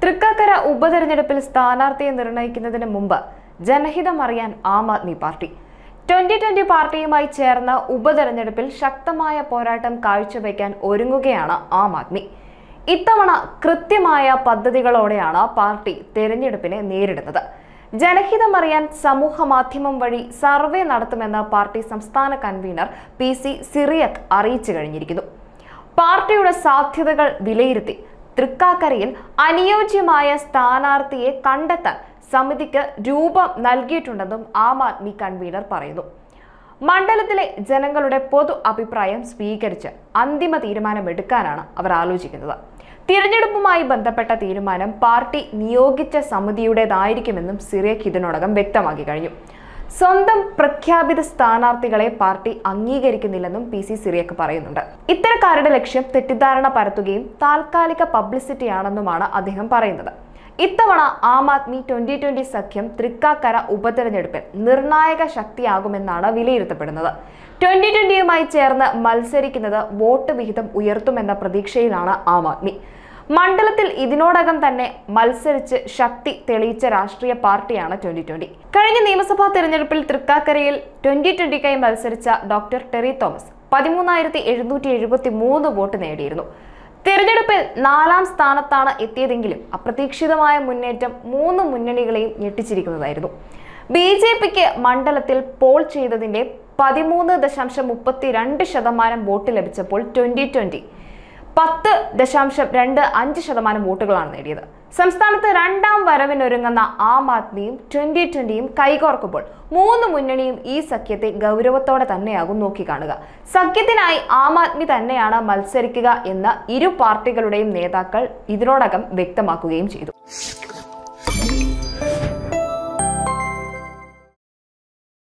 തൃക്കാക്കര ഉപതെരഞ്ഞെടുപ്പിൽ സ്ഥാനാർത്ഥിയെ നിർണയിക്കുന്നതിന് മുമ്പ് ജനഹിതം അറിയാൻ Aam Aadmi party twenty twenty പാർട്ടിയുമായി ചേർന്ന ഉപതെരഞ്ഞെടുപ്പിൽ ശക്തമായ പോരാട്ടം കാഴ്ചവെക്കാൻ ഒരുങ്ങുകയാണ് ആം ആദ്മി ഇത്തവണ കൃത്യമായ പദ്ധതികളോടെയാണ് പാർട്ടി തെരഞ്ഞെടുപ്പിനെ നേരിടുന്നത് ജനഹിതം അറിയാൻ സമൂഹ മാധ്യമം വഴി സർവേ നടത്തുമെന്ന് പാർട്ടി സംസ്ഥാന കൺവീനർ പി സി സിറിയക് അറിയിച്ചു കഴിഞ്ഞിരിക്കുന്നു പാർട്ടിയുടെ സാധ്യതകൾ വിലയിരുത്തി തൃക്കാക്കരയിൽ അനുയോജ്യമായ സ്ഥാനാർത്ഥിയെ കണ്ടെത്താൻ സമിതിക്ക് രൂപം നൽകിയിട്ടുണ്ടെന്നും ആം ആദ്മി കൺവീനർ പറയുന്നു മണ്ഡലത്തിലെ ജനങ്ങളുടെ പൊതു അഭിപ്രായം സ്വീകരിച്ച് അന്തിമ തീരുമാനമെടുക്കാനാണ് അവർ ആലോചിക്കുന്നത് തിരഞ്ഞെടുപ്പുമായി ബന്ധപ്പെട്ട തീരുമാനം പാർട്ടി നിയോഗിച്ച സമിതിയുടേതായിരിക്കുമെന്നും സിറിയക് ഇതിനോടകം വ്യക്തമാക്കി കഴിഞ്ഞു സ്വന്തം പ്രഖ്യാപിത സ്ഥാനാർത്ഥികളെ പാർട്ടി അംഗീകരിക്കുന്നില്ലെന്നും പി സി സിറിയക്ക് പറയുന്നുണ്ട് ഇത്തരക്കാരുടെ ലക്ഷ്യം തെറ്റിദ്ധാരണ പരത്തുകയും താൽക്കാലിക പബ്ലിസിറ്റിയാണെന്നുമാണ് അദ്ദേഹം പറയുന്നത് ഇത്തവണ ആം ആദ്മി ട്വന്റി ട്വന്റി സഖ്യം തൃക്കാക്കര ഉപതെരഞ്ഞെടുപ്പിൽ നിർണായക ശക്തിയാകുമെന്നാണ് വിലയിരുത്തപ്പെടുന്നത് ട്വന്റി ട്വന്റിയുമായി ചേർന്ന് മത്സരിക്കുന്നത് വോട്ട് വിഹിതം ഉയർത്തുമെന്ന പ്രതീക്ഷയിലാണ് ആം ആദ്മി മണ്ഡലത്തിൽ ഇതിനോടകം തന്നെ മത്സരിച്ച് ശക്തി തെളിയിച്ച രാഷ്ട്രീയ പാർട്ടിയാണ് ട്വന്റി ട്വന്റി കഴിഞ്ഞ നിയമസഭാ തെരഞ്ഞെടുപ്പിൽ തൃക്കാക്കരയിൽ ട്വന്റി ട്വന്റിക്കായി മത്സരിച്ച ഡോക്ടർ ടെറി തോമസ് പതിമൂന്നായിരത്തി എഴുന്നൂറ്റി എഴുപത്തി മൂന്ന് വോട്ട് നേടിയിരുന്നു തിരഞ്ഞെടുപ്പിൽ നാലാം സ്ഥാനത്താണ് എത്തിയതെങ്കിലും അപ്രതീക്ഷിതമായ മുന്നേറ്റം മൂന്ന് മുന്നണികളെയും ഞെട്ടിച്ചിരിക്കുന്നതായിരുന്നു ബി ജെ പിക്ക് മണ്ഡലത്തിൽ പോൾ ചെയ്തതിന്റെ പതിമൂന്ന് ദശാംശം മുപ്പത്തി രണ്ട് ശതമാനം വോട്ട് ലഭിച്ചപ്പോൾ ട്വന്റി ട്വന്റി പത്ത് ദശാംശം രണ്ട് അഞ്ച് ശതമാനം വോട്ടുകളാണ് നേടിയത് സംസ്ഥാനത്ത് രണ്ടാം വരവിനൊരുങ്ങുന്ന ആം ആദ്മിയും ട്വന്റി ട്വന്റിയും കൈകോർക്കുമ്പോൾ മൂന്ന് മുന്നണിയും ഈ സഖ്യത്തെ ഗൗരവത്തോടെ തന്നെയാകും നോക്കിക്കാണുക സഖ്യത്തിനായി ആം ആദ്മി തന്നെയാണ് മത്സരിക്കുക എന്ന് ഇരു പാർട്ടികളുടെയും നേതാക്കൾ ഇതിനോടകം വ്യക്തമാക്കുകയും ചെയ്തു